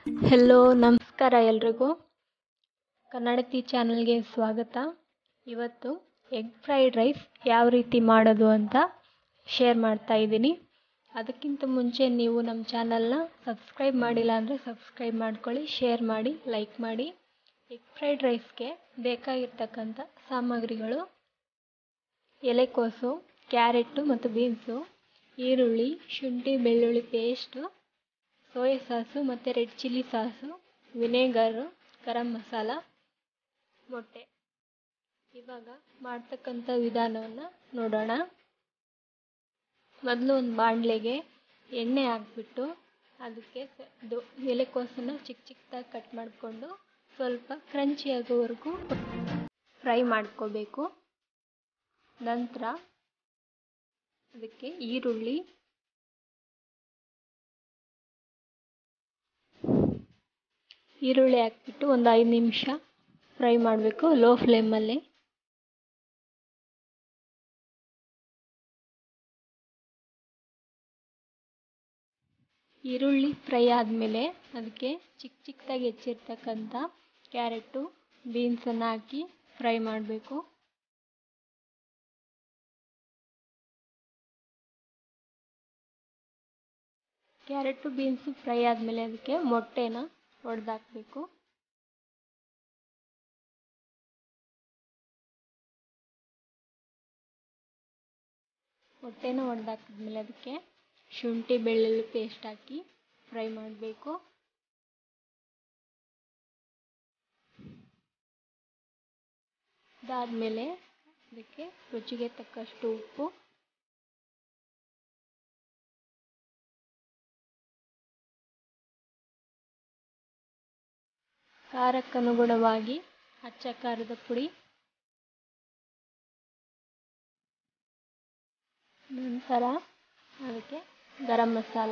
Hello ನಮಸ್ಕಾರ ಎಲ್ರಿಗೂ ಕನ್ನಡತಿ ಚಾನಲ್ಗೆ ಸ್ವಾಗತ ಇವತ್ತು ಎಗ್ ಫ್ರೈಡ್ ರೈಸ್ ಯಾವ ರೀತಿ ಮಾಡೋದು ಅಂತ ಶೇರ್ ಮಾಡ್ತಾ ಇದ್ದೀನಿ ಅದಕ್ಕಿಂತ ಮುಂಚೆ ನೀವು ನಮ್ಮ ಚಾನಲ್ನ ಸಬ್ಸ್ಕ್ರೈಬ್ ಮಾಡಿಲ್ಲ ಅಂದರೆ ಸಬ್ಸ್ಕ್ರೈಬ್ ಮಾಡ್ಕೊಳ್ಳಿ ಶೇರ್ ಮಾಡಿ ಲೈಕ್ ಮಾಡಿ ಎಗ್ ಫ್ರೈಡ್ ರೈಸ್ಗೆ ಬೇಕಾಗಿರ್ತಕ್ಕಂಥ ಸಾಮಗ್ರಿಗಳು ಎಲೆಕೋಸು ಕ್ಯಾರೆಟು ಮತ್ತು ಬೀನ್ಸು ಈರುಳ್ಳಿ ಶುಂಠಿ ಬೆಳ್ಳುಳ್ಳಿ ಪೇಸ್ಟು ಸೋಯಾ ಸಾಸು ಮತ್ತು red chilli sauce vinegar garam masala ಮೊಟ್ಟೆ ಇವಾಗ ಮಾಡ್ತಕ್ಕಂಥ ವಿಧಾನವನ್ನು ನೋಡೋಣ ಮೊದಲು ಒಂದು ಬಾಣಲೆಗೆ ಎಣ್ಣೆ ಹಾಕ್ಬಿಟ್ಟು ಅದಕ್ಕೆ ಇದು ಎಲೆಕೋಸನ್ನು ಚಿಕ್ಕ ಚಿಕ್ಕದಾಗಿ ಕಟ್ ಮಾಡಿಕೊಂಡು ಸ್ವಲ್ಪ ಕ್ರಂಚಿ ಆಗೋವರೆಗೂ ಫ್ರೈ ಮಾಡ್ಕೋಬೇಕು ನಂತರ ಅದಕ್ಕೆ ಈರುಳ್ಳಿ ಈರುಳ್ಳಿ ಹಾಕ್ಬಿಟ್ಟು ಒಂದು ಐದು ನಿಮಿಷ ಫ್ರೈ ಮಾಡಬೇಕು ಲೋ ಫ್ಲೇಮಲ್ಲಿ ಈರುಳ್ಳಿ ಫ್ರೈ ಆದಮೇಲೆ ಅದಕ್ಕೆ ಚಿಕ್ಕ ಚಿಕ್ಕದಾಗಿ ಹೆಚ್ಚಿರ್ತಕ್ಕಂಥ ಕ್ಯಾರೆಟು ಬೀನ್ಸನ್ನು ಹಾಕಿ ಫ್ರೈ ಮಾಡಬೇಕು ಕ್ಯಾರೆಟು ಬೀನ್ಸು ಫ್ರೈ ಆದಮೇಲೆ ಅದಕ್ಕೆ ಮೊಟ್ಟೆನ ಒಡೆದಾಕಬೇಕು ಮೊಟ್ಟೆನ ಒಡೆದಾಕಿದ್ಮೇಲೆ ಅದಕ್ಕೆ ಶುಂಠಿ ಬೆಳ್ಳುಳ್ಳಿ ಪೇಸ್ಟ್ ಹಾಕಿ ಫ್ರೈ ಮಾಡಬೇಕು ಅದಾದಮೇಲೆ ಅದಕ್ಕೆ ರುಚಿಗೆ ತಕ್ಕಷ್ಟು ಉಪ್ಪು ಖಾರಕ್ಕನುಗುಣವಾಗಿ ಅಚ್ಚ ಖಾರದ ಪುಡಿ ನಂತರ ಅದಕ್ಕೆ ಗರಂ ಮಸಾಲ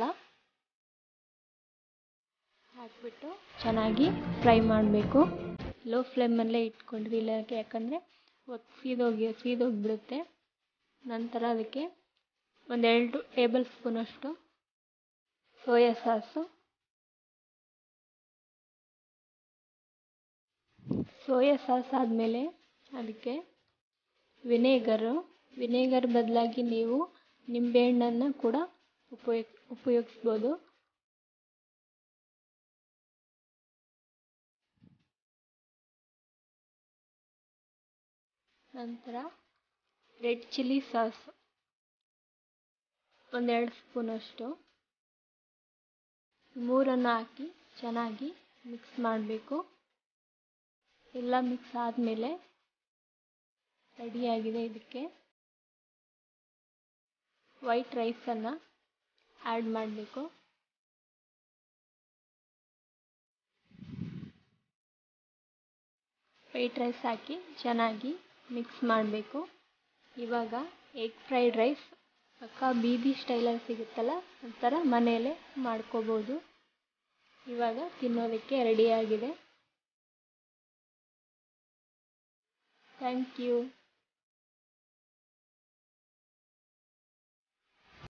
ಹಾಕಿಬಿಟ್ಟು ಚೆನ್ನಾಗಿ ಫ್ರೈ ಮಾಡಬೇಕು ಲೋ ಫ್ಲೇಮಲ್ಲೇ ಇಟ್ಕೊಂಡ್ರಿ ಇಲ್ಲ ಯಾಕಂದರೆ ಒತ್ತು ಸೀದೋಗಿ ಸೀದೋಗಿಬಿಡುತ್ತೆ ನಂತರ ಅದಕ್ಕೆ ಒಂದೆರಡು ಟೇಬಲ್ ಸ್ಪೂನಷ್ಟು ಸೋಯಾ ಸಾಸು ಸೋಯಾ ಸಾಸ್ ಆದಮೇಲೆ ಅದಕ್ಕೆ ವಿನೇಗರು ವಿನೇಗರ್ ಬದಲಾಗಿ ನೀವು ನಿಂಬೆಹಣ್ಣನ್ನು ಕೂಡ ಉಪಯೋಗ ಉಪಯೋಗಿಸ್ಬೋದು ನಂತರ ರೆಡ್ ಚಿಲ್ಲಿ ಸಾಸ್ ಒಂದೆರಡು ಸ್ಪೂನಷ್ಟು ಮೂರನ್ನು ಹಾಕಿ ಚೆನ್ನಾಗಿ ಮಿಕ್ಸ್ ಮಾಡಬೇಕು ಎಲ್ಲ ಮಿಕ್ಸ್ ಆದಮೇಲೆ ರೆಡಿಯಾಗಿದೆ ಇದಕ್ಕೆ ವೈಟ್ ರೈಸನ್ನು ಆ್ಯಡ್ ಮಾಡಬೇಕು ವೈಟ್ ರೈಸ್ ಹಾಕಿ ಚೆನ್ನಾಗಿ ಮಿಕ್ಸ್ ಮಾಡಬೇಕು ಇವಾಗ ಎಗ್ ಫ್ರೈಡ್ ರೈಸ್ ಪಕ್ಕಾ ಬೀದಿ ಸ್ಟೈಲಲ್ಲಿ ಸಿಗುತ್ತಲ್ಲ ಆ ಥರ ಮನೆಯಲ್ಲೇ ಮಾಡ್ಕೋಬೋದು ಇವಾಗ ತಿನ್ನೋದಕ್ಕೆ ರೆಡಿಯಾಗಿದೆ Thank you.